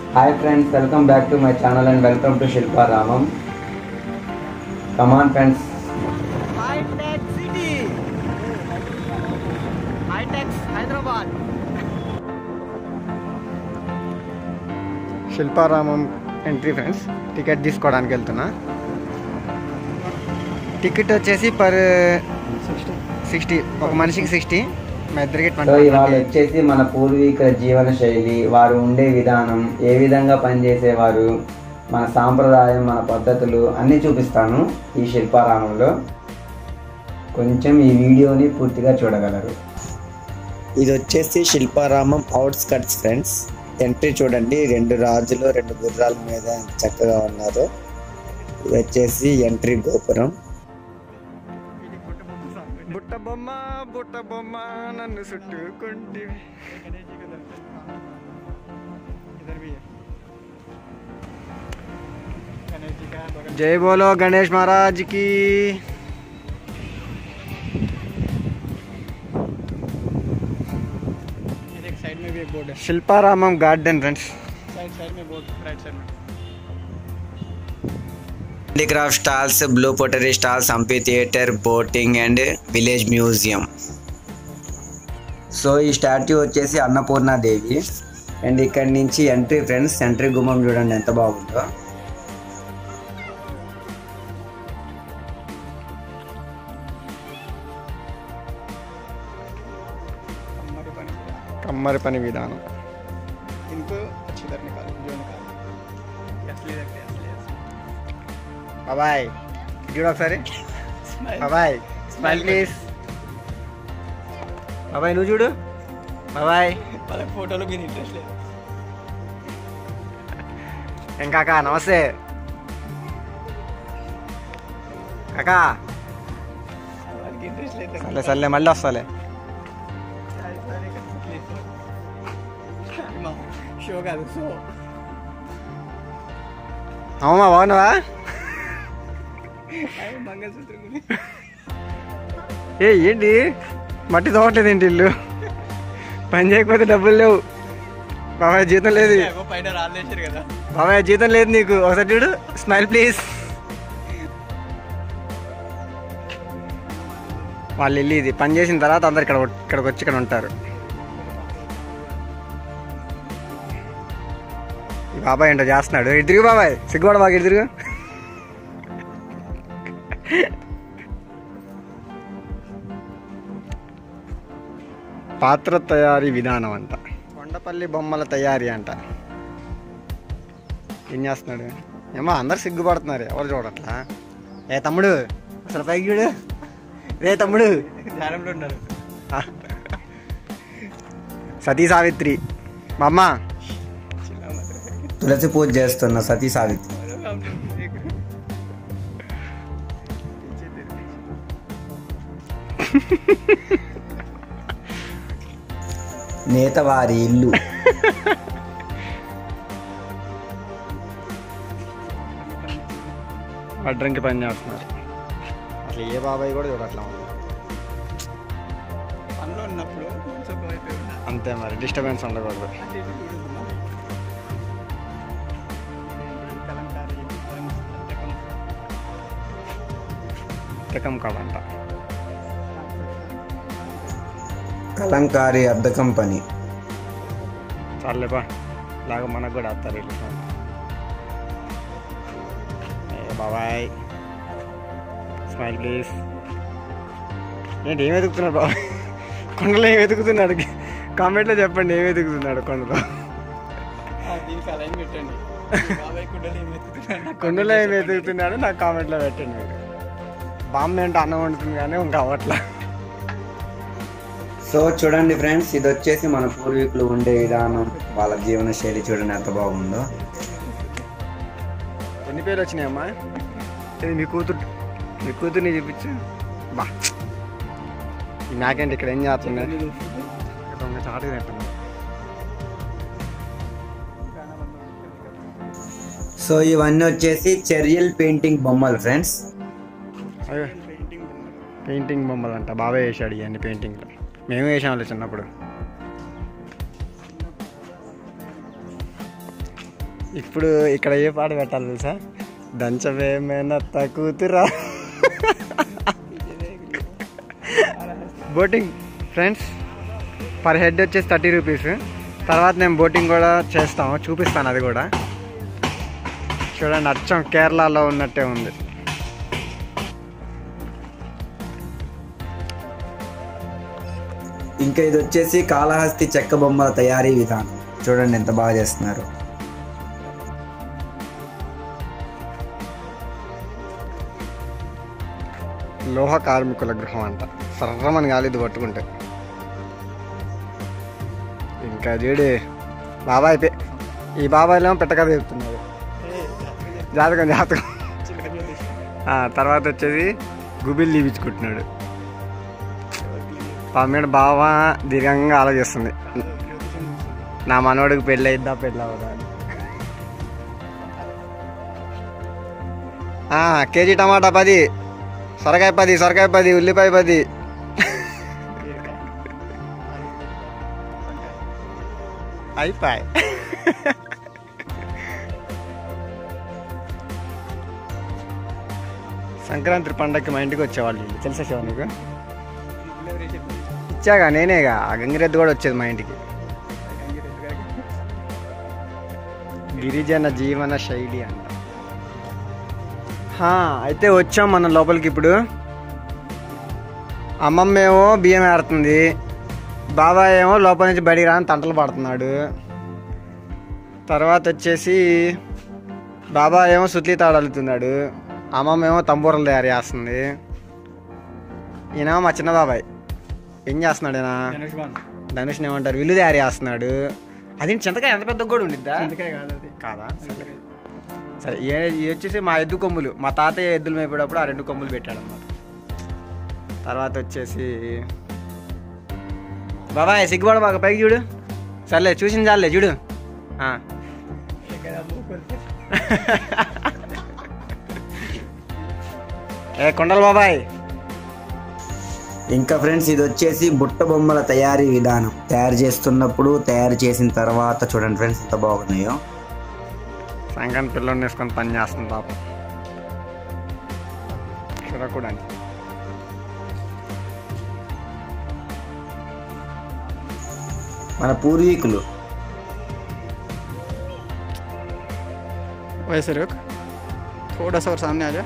Hi friends welcome back to my channel and welcome to Shilparamam come on friends Hitech City Hitex Hyderabad Shilparamam entry friends ticket తీసుకోవడానికి వెళ్తున్నా ticket వచ్చేసి per sixty ఒక మనిషికి sixty మా ఇద్దరికి so ఇవాళ ట్వంటీ వచ్చేసి మన పూర్వీకుల జీవన శైలి వారు ఉండే విధానం ఏ విధంగా పనిచేసేవారు మన సాంప్రదాయం మన పద్ధతులు అన్నీ చూపిస్తాను ఈ శిల్పారామంలో కొంచెం ఈ వీడియోని పూర్తిగా చూడగలరు ఇది వచ్చేసి శిల్పారామం అవుట్స్కట్స్ ఫ్రెండ్స్ ఎంట్రీ చూడండి రెండు రాజులు రెండు గుర్రాల మీద ఎంత చక్కగా ఉన్నారు ఇది వచ్చేసి ఎంట్రీ గోపురం బుట్ట బొమ్మ బుట్ట బొమ్మ నన్ను చుట్టుకుంటే జై బోలో గణేష్ మహారాజ్ కి साइड में भी एक बोर्ड है Shilparamam garden friends side side में बोर्ड राइट साइड में handicraft stalls blue pottery stalls amphitheatre boating and village museum so ఈ స్టాట్యూ వచ్చేసి అన్నపూర్ణాదేవి అండ్ ఇక్కడి నుంచి ఎంట్రీ ఫ్రెండ్స్ ఎంట్రీ గుమ్మం చూడండి ఎంత బాగుందో हमारे पानी కమ్మరి పని విధానం इनको अच्छी तरह निकालो जो निकालो ये असली रखते हैं असली असली బాబాయ్ చూడు ఒకసారి బాబాయ్ స్మైల్ ప్లీజ్ బాబాయ్ నువ్వు చూడు బాబాయ్ వాళ్ళకి ఫోటోలు మీద ఇంట్రెస్ట్ లేదు ఏం కాకా నమస్తే కాకా వాళ్ళకి ఇంట్రెస్ట్ లేదు సర్లే సర్లే మళ్ళీ వస్తాలే షో కాదు షో అవుమా బాగున్నావా మంగళసూత్రం ఏ ఏంటి మట్టి తోవట్లేదు ఏంటి ఇల్లు పని చేయకపోతే డబ్బులు లేవు బాబాయ్ జీతం లేదు పైన రాలేసారు కదా బాబాయ్ జీతం లేదు నీకు ఒకసారి చూడు స్మైల్ ప్లీజ్ వాళ్ళు వెళ్ళి ఇది పని చేసిన తర్వాత అందరు ఇక్కడ ఇక్కడికి వచ్చి ఇక్కడ ఉంటారు ఈ బాబాయ్ ఏంటో చేస్తున్నాడు ఇటు తిరుగు బాబాయ్ సిగ్గుపడ బాగా ఇటు తిరుగు పాత్ర తయారీ విధానం అంట కొండపల్లి బొమ్మల తయారీ అంట ఏం చేస్తున్నాడు ఏమో అందరు సిగ్గుపడుతున్నారు ఎవరు చూడట్లా ఏ తమ్ముడు అసలు పైకి చూడు రే తమ్ముడు ధ్యానంలో ఉన్నారు ఆ. సతీ సావిత్రి మా అమ్మ తులసి పూజ చేస్తున్న సతీ సావిత్రి నేతవారి ఇల్లు వడ్రంకి పని చేస్తున్నారు అసలు ఏ బాబాయ్ కూడా చూడట్లా ఉంది. పనిలో ఉన్నప్పుడు కొంచెం వైపు ఉన్నా. అంతే మరి డిస్టర్బెన్స్ ఉండకూడదు అంటే ఇది చూడుకున్నాం. కలంకారీ, కలం- రకం కాదంట కలంకారీ అద్దకం పని చాలే బా లాగా మనకు కూడా వస్తారు వీళ్ళు. ఏ బాబాయ్ స్మైల్ ప్లీజ్ ఏంటి ఏం వెతుకుతున్నాడు బాబాయ్ కొండలో ఏం వెతుకుతున్నాడు కామెంట్లో చెప్పండి ఏం వెతుకుతున్నాడు కొండలో ఆ, దీనికి అలైన్ పెట్టండి బాబాయ్ కుండలు ఏం వెతుకుతున్నాడు నాకు కొండలో ఏం వెతుకుతున్నాడు నాకు కామెంట్లో పెట్టండి మీరు బామ్మ ఏంటో అన్నం వండుతుంది కానీ ఇంకా అవ్వట్లా సో చూడండి ఫ్రెండ్స్ ఇది వచ్చేసి మన పూర్వీకులు ఉండే విధానం వాళ్ళ జీవన శైలి చూడండి ఎంత బాగుందో ఎన్ని పేర్లు వచ్చినాయమ్మా ఇది మీ కూతురు మీ కూతుర్ని చూపించు బా ఈ నాకేంటి ఇక్కడ ఏం చేస్తుంది దొంగ చాటు తింటుంది సో ఇవన్నీ వచ్చేసి చెరియల్ పెయింటింగ్ బొమ్మలు ఫ్రెండ్స్ అయ్యో పెయింటింగ్ బొమ్మలు అంట బాబాయ్ వేసాడు ఇవన్నీ పెయింటింగ్లు మేము వేసాంలే చిన్నప్పుడు ఇప్పుడు ఇక్కడ ఏ పాట పెట్టాలి తెలుసా దంచవేమేనత్త కూతురా బోటింగ్ ఫ్రెండ్స్ పర్ హెడ్ వచ్చేసి థర్టీ రూపీస్ తర్వాత నేను బోటింగ్ కూడా చేస్తాము చూపిస్తాను అది కూడా చూడండి అచ్చం కేరళలో ఉన్నట్టే ఉంది ఇంకా ఇది వచ్చేసి కాళహస్తి చెక్క బొమ్మల తయారీ విధానం చూడండి ఎంత బాగా చేస్తున్నారు లోహ కార్మికుల గృహం అంట సర్రమని గాలి ఇది పట్టుకుంటే ఇంకా చూడు బాబాయ్ పే ఈ బాబాయ్లేమో పెట్టకథ చెప్తున్నాడు జాతకం జాతకం ఆ, తర్వాత వచ్చేసి గుబిల్ తీపించుకుంటున్నాడు పామేడు బావ దీర్ఘంగా ఆలోచిస్తుంది నా మనవడికి పెళ్ళి అయిద్దా పెళ్ళి అవదా అని. ఆ, కేజీ టమాటా పది సొరకాయ పది సొరకాయ పది ఉల్లిపాయ పది అయిపోయి సంక్రాంతి పండగకి మా ఇంటికి వచ్చేవాళ్ళు వీళ్ళు. తెలుసా శివ నీకు ఇచ్చాగా నేనేగా ఆ గంగిరెద్దు కూడా వచ్చేది మా ఇంటికి గిరిజన జీవన శైలి అంట హా, అయితే వచ్చాం మనం లోపలికి ఇప్పుడు అమ్మమ్మ ఏమో బియ్యం ఏరుతుంది బాబాయ్ ఏమో లోపల నుంచి బయటికి రాని తంటలు పడుతున్నాడు తర్వాత వచ్చేసి బాబాయ్ ఏమో సుత్లి తాడలుతున్నాడు అమ్మమ్మ ఏమో తంబూరలు తయారు చేస్తుంది ఈయన మా చిన్న బాబాయ్ ఏం చేస్తున్నాడు ఈయన ధనుష్ బాన్ ధనుష్ని ఏమంటారు విల్లు తయారు చేస్తున్నాడు అది చింతకాయ ఎంత పెద్ద కూడా ఉండిద్దా అందుకే కాదు అది కాదా సరే సరే ఏ- ఇవి వచ్చేసి మా ఎద్దు కొమ్ములు మా తాతయ్య ఎద్దులు మేపేటప్పుడు ఆ రెండు కొమ్ములు పెట్టాడు అన్నమాట తర్వాత వచ్చేసి బాబాయ్ సిగ్గుపడ బాగా పైకి చూడు సర్లే చూసింది చాలే చూడు ఆ. ఏ కొండలు బాబాయ్ ఇంకా ఫ్రెండ్స్ ఇది వచ్చేసి బుట్ట బొమ్మల తయారీ విధానం తయారు చేస్తున్నప్పుడు తయారు చేసిన తర్వాత చూడండి ఫ్రెండ్స్ ఎంత బాగున్నాయో సంక్రాంతి పిల్లల్ని వేసుకొని పని చేస్తుంది పాపం చూడకూడదు మన పూర్వీకులు वैसे रुक थोड़ा सा और सामने आ जा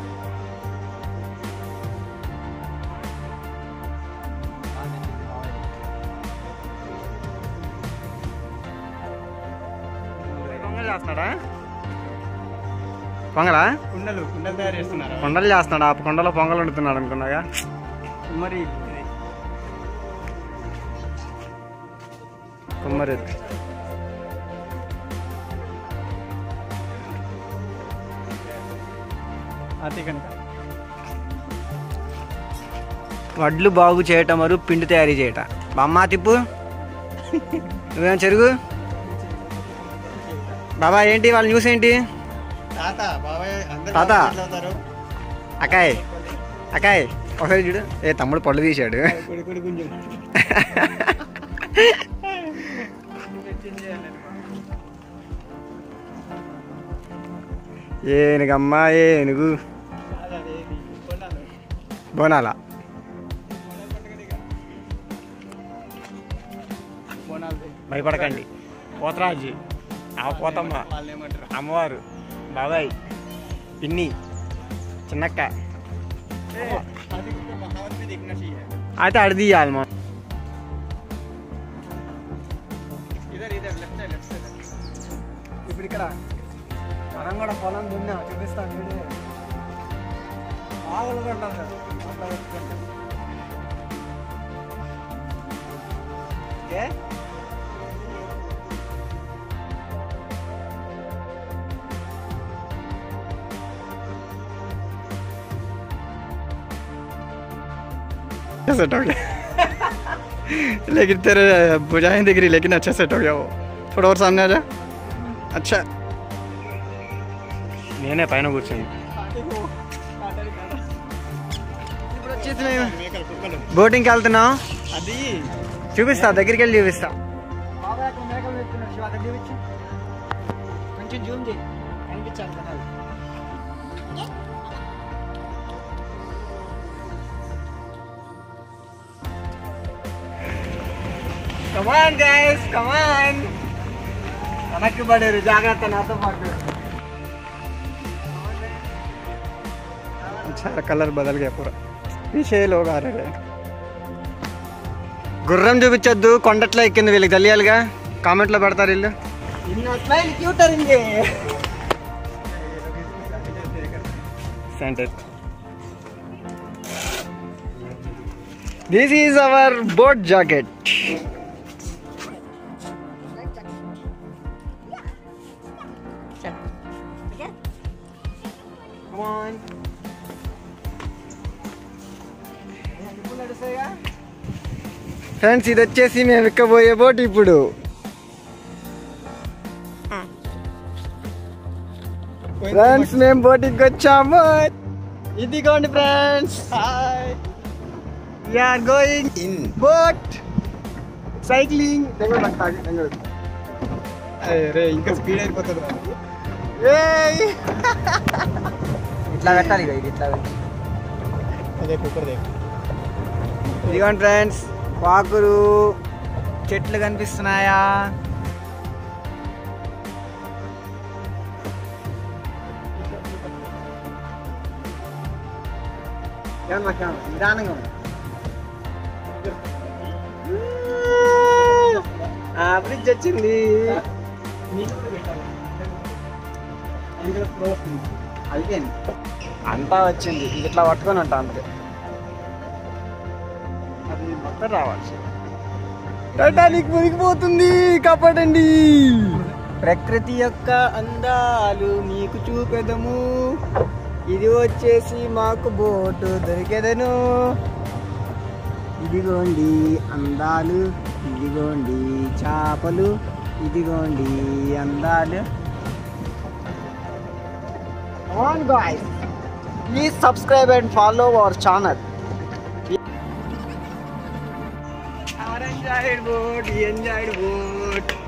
పొంగల్ చేస్తున్నాడా పొంగలా కుండలు కుండలు తయారు చేస్తున్నారు కొండలు చేస్తున్నాడు ఆ కొండలో పొంగల్ వండుతున్నాడు అనుకున్నాగా మరి కుమ్మరి అతి కనుక వడ్లు బాగు చేయటం మరియు పిండి తయారీ చేయట బామ్మ తిప్పు నువ్వేం చెరుగు బాబా ఏంటి వాళ్ళ న్యూస్ ఏంటి తాత బాబాయ్ అందరూ తాత. అవుతారు అకాయ్ అకాయ్ ఒకసారి చూడు ఏ తమ్ముడు పళ్ళు తీశాడు కుడి కుడి గుంజు ఏనుగమ్మా ఏనుగు బోనాల భయపడకండి పోతరాజు ఆ పోతమ్మ వాళ్ళు ఏమంటారు అమ్మవారు బాబాయ్ పిన్ని చిన్నక్క అది కూడా మహావత్ మీద दिखना चाहिए అయితే అడి తీయాలి మా इधर इधर लेफ्ट साइड लेफ्ट साइड ఇప్పుడు ఇక్కడ మనం కూడా పొలం దున్నా చూపిస్తాను వీడియో ఆవులు కొంటాం ఓకే सेट हो गया लेकिन तेरे बुझाएं दिख रही लेकिन अच्छा सेट हो गया वो थोड़ा और सामने आ जा अच्छा నేనే పైన కూర్చుని ఇప్పుడు వచ్చేసి మేకలు కుక్కలు బోటింగ్కి వెళ్తున్నాం అది చూపిస్తా దగ్గరికి వెళ్ళి చూపిస్తా కొంచెం జూమ్ చేయి కనిపించాలి కదా కమాన్ గైస్ కమాన్ వెనక్కి పడారు జాగ్రత్త నాతో పాటు చాలా కలర్ బదల్ గయా పూరా పీछे लोग आ रहे हैं గుర్రం చూపించొద్దు కొండట్లో ఎక్కింది వీళ్ళకి తెలియాలిగా కామెంట్లో పెడతారు వీళ్ళు centre this is our boat jacket friends ఇది వచ్చేసి మేము ఎక్కబోయే బోట్ ఇప్పుడు ఫ్రెండ్స్ మేము బోటింగ్ వచ్చాము ఇదిగోండి friends are going in boat cycling అరే ఇంకా స్పీడ్ అయిపోతుంది ఇట్లా పెట్టాలి ఇక ఇది ఇట్లా పెట్టాలి. అదే కుక్కర్ దే ఇదిగోండి ఫ్రెండ్స్ పాకురు చెట్లు కనిపిస్తున్నాయా నిదానంగా ఉంది ఆ బ్రిడ్జ్ వచ్చింది అయిపోయింది అంతా వచ్చింది ఇది ఇట్లా పట్టుకొని ఉంటా అంతే అది మొత్తం రావాలి టైటానిక్ మునిగిపోతుంది కాపాడండి ప్రకృతి యొక్క అందాలు మీకు చూపెదము ఇది వచ్చేసి మాకు బోటు దొరికెదను ఇదిగోండి అందాలు ఇదిగోండి చేపలు ఇదిగోండి అందాలు on guys please subscribe and follow our channel enjoyed boat, he enjoyed boat.